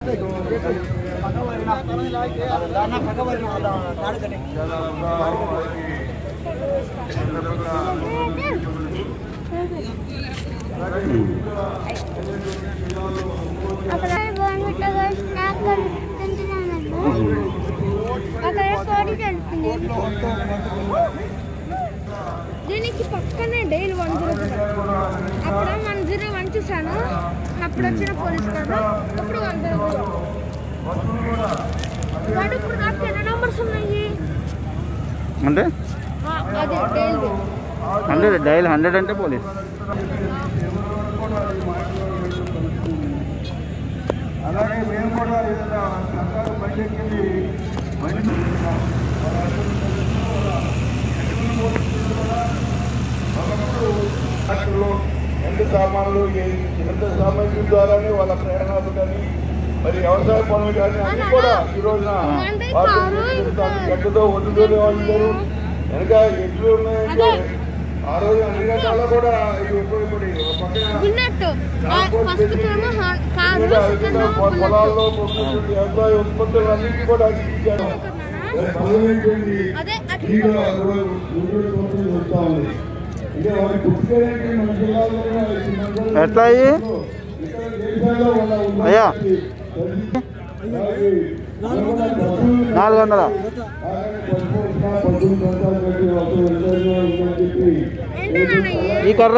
అక్కడ బాగుంటుంది స్నాక్ తింటున్నాను అక్కడ స్టోరీ తెలుస్తుంది దీనికి పక్కనే డైలీ వన్ జీరో అప్పుడు వన్ జీరో వన్ చూసాను అప్పుడు వచ్చిన పోలీస్ కాదు అప్పుడు వన్ జీరో వాడు ఇప్పుడు నాకు ఎన్ని నెంబర్స్ ఉన్నాయి అంటే ఆ, అదే డైలీ హండ్రెడ్ డైల్ హండ్రెడ్ అంటే పోలీస్ అలాగే మేము కూడా ఏదైనా సర్కారు బడ్జెట్ కింద బండి ట్రాక్టర్లు ఎండు సామాన్లు ఎంత సామాగ్రి ద్వారానే వాళ్ళ ప్రయాణాలు కానీ మరి వ్యవసాయ పనులు కానీ అన్ని కూడా ఈ రోజున అంటే వాళ్ళు కారు ఇంకా గడ్డతో ఒడ్డుతోనే వాళ్ళు లేరు. వెనక ఎట్లు ఉన్నాయంటే ఆ రోజు అన్ని రకాల కూడా ఇవి ఉపయోగపడి ఒక పక్కన బుల్లెట్ ఫస్ట్ ఏమో హా- కారు ఇంకా సెకండ్ ఇంకా ఏమో బుల్లెట్ పొలాల్లో పొందుతున్న వ్యవసాయ ఉత్పత్తులు అన్నింటినీ కూడా ఇచ్చారు పదవైపోయింది అదే అట్లా ಈಗ వస్తా ఉంది ఇక వారి పుట్టుకడానికి మన జిల్లాలో ఎట్లా అయ్యి అయ్యా నాలుగు వందల ఏంటి నాన్న ఇవి? ఈ కర్ర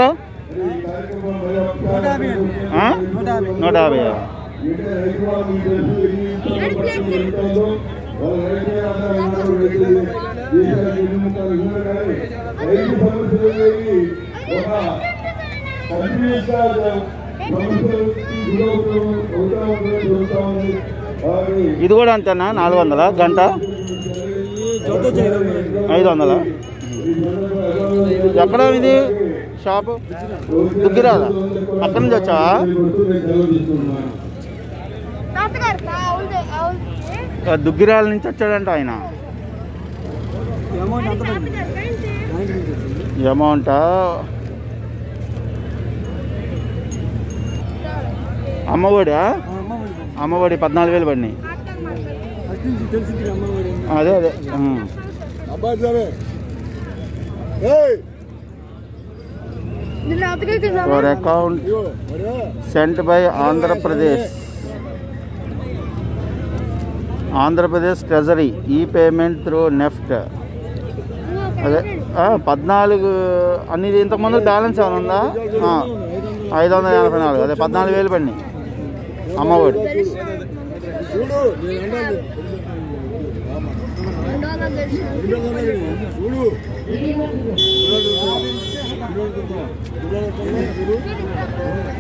ఆ? నూట యాభై ఇది కూడా అంతేనా నాలుగు వందల గంట ఐదు వందల ఎక్కడ ఇది షాపు దుగ్గిరాదా అక్కడి నుంచి వచ్చావా తాతగారు కా- అవును అవును ఆ, దుగ్గిరాల నుంచి వచ్చాడంట ఆయన తాతగారు ఏంటి అమౌంట్ అమ్మఒడా అమ్మఒడి పద్నాలుగు వేలు పడినాయి అదే అదే ఉం. దీని తాతగారికి for account sent by Andhra Pradesh Andhra Pradesh treasury ఈ పేమెంట్ త్రూ నెఫ్ట్ అదే ఆ, పద్నాలుగు అన్ని ఇంతకుముందు బ్యాలెన్స్ ఏమైనా ఉందా ఆ, ఐదు వందల ఎనభై నాలుగు అదే పద్నాలుగు వేలు పడినాయి అమ్మఒడి చూడు